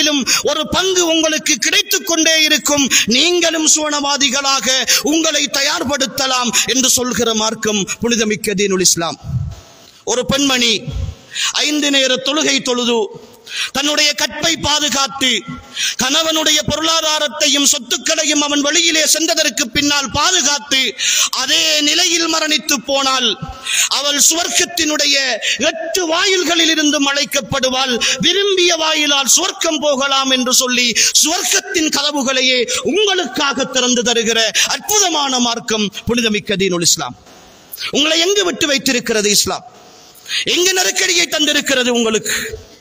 சுவனத்திலும் ஒரு பங்கு உங்களுக்கு கிடைத்துக் கொண்டே இருக்கும் நீங்களும் சுவனவாதிகளாக உங்களை தயார்படுத்தலாம் என்று சொல்கிற மார்க்கம் புனிதமிக்க தீனுல் இஸ்லாம் ஒரு பெண்மணி ஐந்து நேர தொழுகை தொழுது தன்னுடைய கற்பை பாதுகாத்து கணவனுடைய பொருளாதாரத்தையும் சொத்துக்களையும் அவன் வெளியிலே சென்றதற்கு பின்னால் பாதுகாத்து அதே நிலையில் மரணித்து போனால் அவள் சுவர்க்கத்தினுடைய எட்டு வாயில்களில் இருந்து அழைக்கப்படுவாள் விரும்பிய வாயிலால் சுவர்க்கம் போகலாம் என்று சொல்லி சுவர்க்கத்தின் கதவுகளையே உங்களுக்காக திறந்து தருகிற அற்புதமான மார்க்கம் புனிதமிக்க தீனுல் இஸ்லாம் உங்களை எங்கு விட்டு வைத்திருக்கிறது இஸ்லாம் எங்கு நெருக்கடியை தந்திருக்கிறது உங்களுக்கு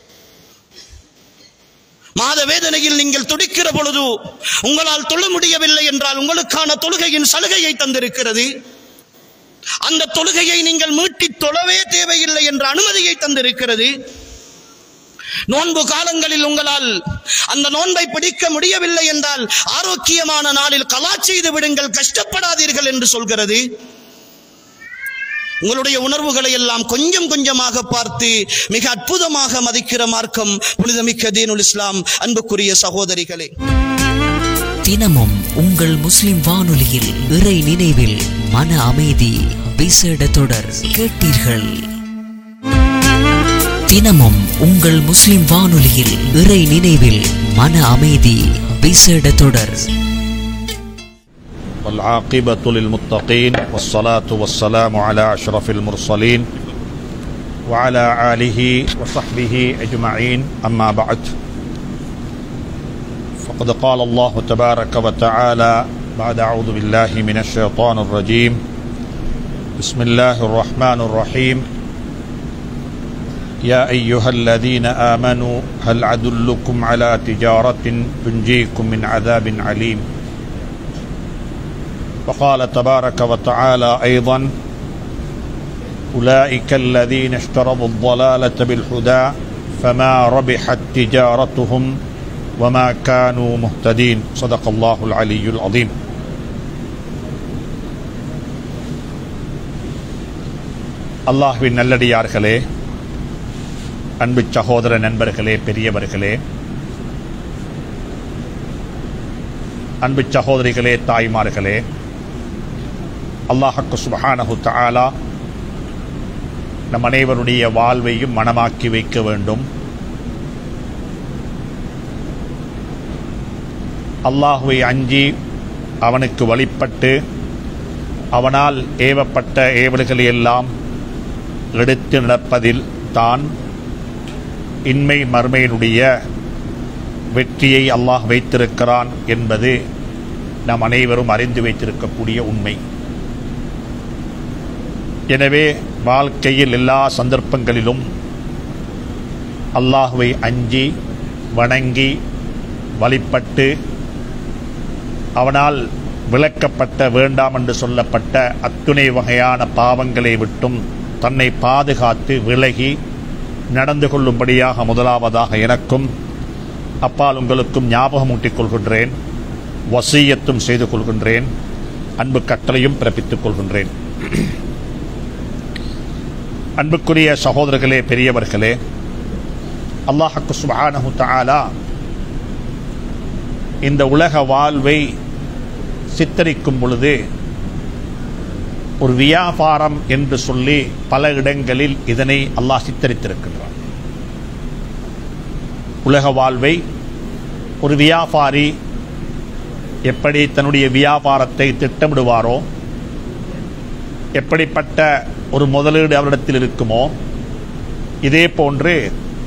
மாத வேதனையில் நீங்கள் துடிக்கிற பொழுது உங்களால் தொழ முடியவில்லை என்றால் உங்களுக்கான தொழுகையின் சலுகையை தந்திருக்கிறது அந்த தொழுகையை நீங்கள் மீட்டி தொழவே தேவையில்லை என்ற அனுமதியை தந்திருக்கிறது நோன்பு காலங்களில் உங்களால் அந்த நோன்பை பிடிக்க முடியவில்லை என்றால் ஆரோக்கியமான நாளில் கலா செய்து விடுங்கள் கஷ்டப்படாதீர்கள் என்று சொல்கிறது உங்களுடைய உணர்வுகளை எல்லாம் கொஞ்சம் கொஞ்சமாக பார்த்து மிக அற்புதமாக மதிக்கிற மார்க்கம் புனிதமிக்க தீனுல் இஸ்லாம் அன்புக்குரிய சகோதரிகளே தினமும் உங்கள் முஸ்லிம் வானொலியில் இறை நினைவில் மன அமைதி விசேட தொடர் கேட்டீர்கள் தினமும் உங்கள் முஸ்லிம் வானொலியில் இறை நினைவில் மன அமைதி விசேட தொடர் والعاقبة للمتقين والصلاة والسلام على أشرف المرسلين وعلى آله وصحبه أجمعين أما بعد فقد قال الله تبارك وتعالى بعد أعوذ بالله من الشيطان الرجيم بسم الله الرحمن الرحيم يا أيها الذين آمنوا هل أدلكم على تجارة تنجيكم من عذاب عليم وقال تبارك وتعالى ايضا اولئك الذين اشتروا الضلاله بالهدى فما ربحت تجارتهم وما كانوا مهتدين صدق الله العلي العظيم அல்லாஹ்வின் நல்லடியார்களே அன்பு சகோதர நண்பர்களே பெரியவர்களே அன்பு சகோதரிகளே தாய்மார்களே அல்லாஹக்கு சுபஹானஹு தஆலா நம் அனைவருடைய வாழ்வையும் மனமாக்கி வைக்க வேண்டும் அல்லாஹுவை அஞ்சி அவனுக்கு வழிபட்டு அவனால் ஏவப்பட்ட ஏவல்களை எல்லாம் எடுத்து நடப்பதில் தான் இன்மை மறுமையினுடைய வெற்றியை அல்லாஹ் வைத்திருக்கிறான் என்பது நாம் அனைவரும் அறிந்து வைத்திருக்கக்கூடிய உண்மை எனவே வாழ்க்கையில் எல்லா சந்தர்ப்பங்களிலும் அல்லாஹுவை அஞ்சி வணங்கி வழிபட்டு அவனால் விளக்கப்பட்ட வேண்டாம் என்று சொல்லப்பட்ட அத்துணை வகையான பாவங்களை விட்டும் தன்னை பாதுகாத்து விலகி நடந்து கொள்ளும்படியாக முதலாவதாக எனக்கும் அப்பால் உங்களுக்கும் ஞாபகம் ஊட்டிக் கொள்கின்றேன் வசீயத்தும் செய்து கொள்கின்றேன் அன்பு கட்டளையும் பிறப்பித்துக் கொள்கின்றேன் அன்புக்குரிய சகோதரர்களே பெரியவர்களே அல்லாஹக்கு சுபானஹு தஆலா இந்த உலக வாழ்வை சித்தரிக்கும் பொழுது ஒரு வியாபாரம் என்று சொல்லி பல இடங்களில் இதனை அல்லாஹ் சித்தரித்திருக்கின்றான் உலக வாழ்வை ஒரு வியாபாரி எப்படி தன்னுடைய வியாபாரத்தை திட்டமிடுவாரோ எப்படிப்பட்ட ஒரு முதலீடு அவரிடத்தில் இருக்குமோ இதே போன்று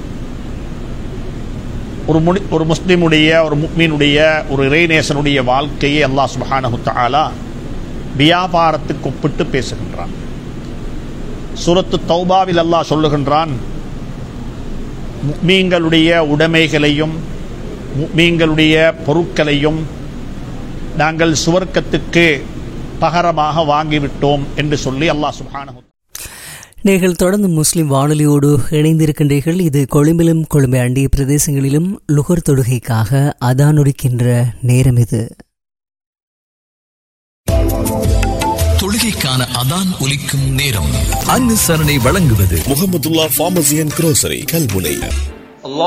ஒரு முனி ஒரு முஸ்லிமுடைய ஒரு முக்மீனுடைய ஒரு இறைநேசனுடைய வாழ்க்கையை அல்லாஹ் சுபஹானஹு தஆலா வியாபாரத்துக்கு ஒப்பிட்டு பேசுகின்றான் சூரத்து தௌபாவில் அல்லாஹ் சொல்லுகின்றான் முக்மீன்களுடைய உடைமைகளையும் முக்மீன்களுடைய பொருட்களையும் நாங்கள் சுவர்க்கத்துக்கு பகரமாக வாங்கிவிட்டோம் என்று சொல்லி அல்லாஹ் சுப்ஹானஹு நீங்கள் தொடர்ந்து முஸ்லிம் வானொலியோடு இணைந்திருக்கின்றீர்கள் இது கொழும்பிலும் கொழும்பை அண்டிய பிரதேசங்களிலும் லுகர் தொடுகைக்காக அதானொடுக்கின்ற நேரம் இது தொழுகைக்கான அதான் ஒலிக்கும் நேரம் அனுசரணை வழங்குவது Mohamedullah pharmacy and grocery Kalmunai